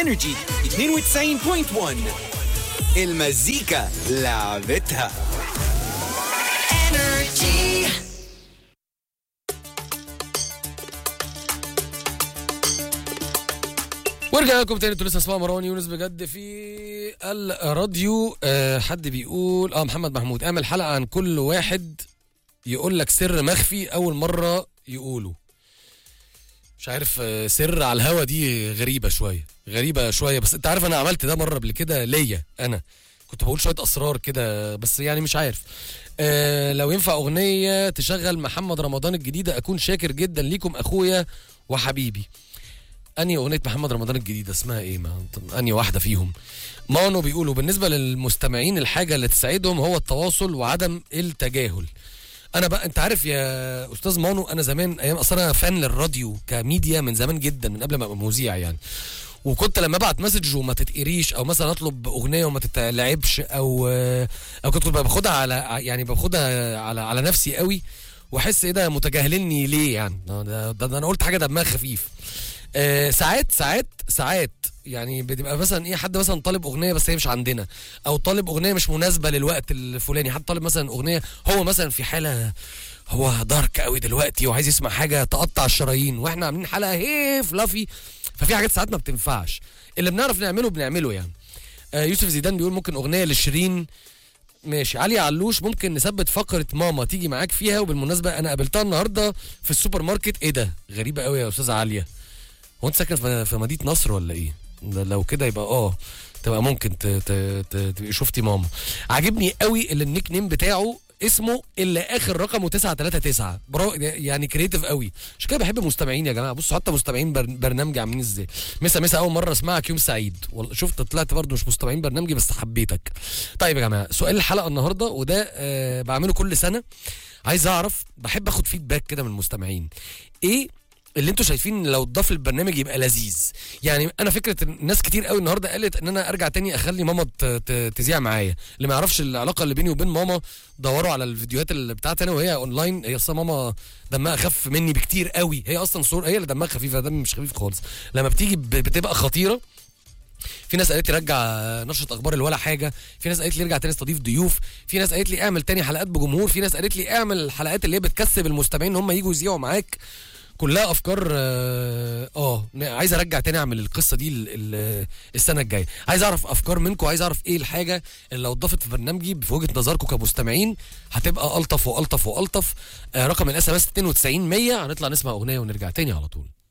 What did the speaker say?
انرجي 92.1 المزيكا لعبتها ورجعنا لكم تاني انتوا لسه اسمها مروان يونس بجد في الراديو آه حد بيقول اه محمد محمود اعمل حلقه عن كل واحد يقول لك سر مخفي اول مره يقوله مش عارف آه، سر على الهوا دي غريبه شويه غريبه شويه بس انت عارف انا عملت ده مره قبل كده ليا انا كنت بقول شويه اسرار كده بس يعني مش عارف آه لو ينفع اغنيه تشغل محمد رمضان الجديده اكون شاكر جدا ليكم اخويا وحبيبي انهي اغنيه محمد رمضان الجديده اسمها ايه ما انهي واحده فيهم مانو بيقولوا بالنسبه للمستمعين الحاجه اللي تساعدهم هو التواصل وعدم التجاهل انا بقى انت عارف يا استاذ مانو انا زمان ايام اصلا انا فان للراديو كميديا من زمان جدا من قبل ما ابقى مذيع يعني وكنت لما ابعت مسج وما تتقريش او مثلا اطلب اغنيه وما تتلعبش او او كنت باخدها على يعني باخدها على على نفسي قوي واحس ايه ده متجاهلني ليه يعني ده, ده, ده انا قلت حاجه دمها خفيف آه ساعات ساعات ساعات يعني بتبقى مثلا ايه حد مثلا طالب اغنيه بس هي مش عندنا او طالب اغنيه مش مناسبه للوقت الفلاني حد طالب مثلا اغنيه هو مثلا في حاله هو دارك قوي دلوقتي وعايز يسمع حاجه تقطع الشرايين واحنا عاملين حلقه هي فلافي ففي حاجات ساعات ما بتنفعش اللي بنعرف نعمله بنعمله يعني آه يوسف زيدان بيقول ممكن اغنيه لشيرين ماشي علي علوش ممكن نثبت فقره ماما تيجي معاك فيها وبالمناسبه انا قابلتها النهارده في السوبر ماركت ايه ده غريبه قوي يا استاذه عاليه هو انت ساكن في في مدينه نصر ولا ايه ده لو كده يبقى اه تبقى ممكن ت- ت- ت- تبقي شفتي ماما عاجبني قوي اللي النيك نيم بتاعه اسمه اللي اخر رقمه 939 برا يعني كريتيف قوي عشان كده بحب المستمعين يا جماعه بصوا حتى مستمعين بر... برنامجي عاملين ازاي مسا مسا اول مره اسمعك يوم سعيد والله شفت طلعت برضو مش مستمعين برنامجي بس حبيتك طيب يا جماعه سؤال الحلقه النهارده وده آه بعمله كل سنه عايز اعرف بحب اخد فيدباك كده من المستمعين ايه اللي انتوا شايفين لو اتضاف البرنامج يبقى لذيذ يعني انا فكره إن ناس كتير قوي النهارده قالت ان انا ارجع تاني اخلي ماما ت- ت- تذيع معايا اللي ما يعرفش العلاقه اللي بيني وبين ماما دوروا على الفيديوهات اللي بتاعتي انا وهي اونلاين هي اصلا ماما دمها اخف مني بكتير قوي هي اصلا صور هي اللي دمها خفيفه دم مش خفيف خالص لما بتيجي ب- بتبقى خطيره في ناس قالت لي رجع نشره اخبار اللي ولا حاجه في ناس قالت لي ارجع تاني استضيف ضيوف في ناس قالت لي اعمل تاني حلقات بجمهور في ناس قالت لي اعمل الحلقات اللي هي بتكسب المستمعين ان هم يجوا يذيعوا معاك كلها افكار اه آه، عايز ارجع تاني اعمل القصه دي ال- ال- السنه الجايه عايز اعرف افكار منكم عايز اعرف ايه الحاجه اللي لو اتضافت في برنامجي في وجهه نظركم كمستمعين هتبقى الطف والطف والطف آه رقم الاس ام اس 92 100 هنطلع نسمع اغنيه ونرجع تاني على طول